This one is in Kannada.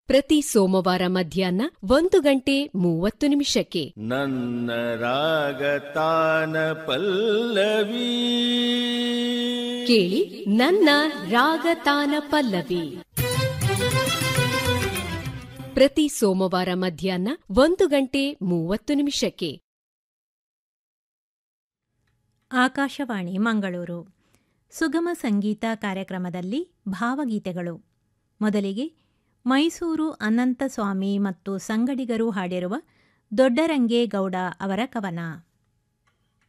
ಪ್ರತಿ ಸೋಮವಾರ ಮಧ್ಯಾಹ್ನ ಒಂದು ಗಂಟೆ ಮೂವತ್ತು ನಿಮಿಷಕ್ಕೆ ನನ್ನ ರಾಗತಾನ ಪಲ್ಲವಿ ಕೇಳಿ ನನ್ನ ರಾಗತಾನ ಪಲ್ಲವಿ ಪ್ರತಿ ಸೋಮವಾರ ಮಧ್ಯಾಹ್ನ ಒಂದು ಗಂಟೆ ಮೂವತ್ತು ನಿಮಿಷಕ್ಕೆ ಆಕಾಶವಾಣಿ ಮಂಗಳೂರು ಸುಗಮ ಸಂಗೀತ ಕಾರ್ಯಕ್ರಮದಲ್ಲಿ ಭಾವಗೀತೆಗಳು ಮೊದಲಿಗೆ ಮೈಸೂರು ಅನಂತಸ್ವಾಮಿ ಮತ್ತು ಸಂಗಡಿಗರು ಹಾಡಿರುವ ದೊಡ್ಡರಂಗೇಗೌಡ ಅವರ ಕವನ